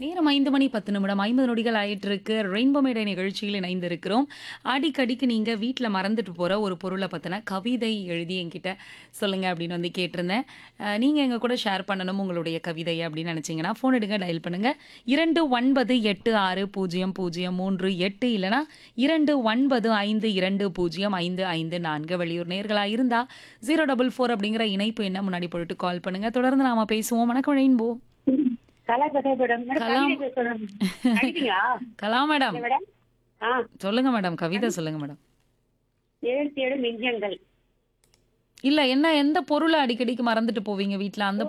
நேரம் ஐந்து மணி பத்து நிமிடம் ஐம்பது நொடிகள் ஆயிட்டு இருக்கு ரெயின்போ மேடை நிகழ்ச்சியில் இணைந்திருக்கிறோம் அடிக்கடிக்கு நீங்கள் வீட்டில் மறந்துட்டு போகிற ஒரு பொருளை பற்றின கவிதை எழுதி என்கிட்ட சொல்லுங்க அப்படின்னு வந்து கேட்டிருந்தேன் நீங்கள் எங்கள் கூட ஷேர் பண்ணணும் உங்களுடைய கவிதை அப்படின்னு நினச்சிங்கன்னா ஃபோன் எடுங்க டயல் பண்ணுங்க இரண்டு ஒன்பது எட்டு ஆறு பூஜ்ஜியம் பூஜ்ஜியம் மூன்று எட்டு இல்லைனா இரண்டு ஒன்பது ஐந்து இரண்டு பூஜ்ஜியம் ஐந்து ஐந்து நான்கு வெளியூர் நேர்களாக இருந்தால் ஜீரோ டபுள் ஃபோர் அப்படிங்கிற இணைப்பு என்ன முன்னாடி போட்டு கால் பண்ணுங்க தொடர்ந்து நாம பேசுவோம் வணக்கம் ரெயின்போ கலா கதை மேடம் மேடம் கலாம். கவிதை பேசணும் அடிப்பீங்களா கலா மேடம் மேடம் ஆ சொல்லுங்க மேடம் கவிதை சொல்லுங்க மேடம் ஏழு ஏழு நெஞ்சங்கள் இல்ல என்ன எந்த பொருளை அடிக்கடிக்கு மறந்துட்டு போவீங்க வீட்ல அந்த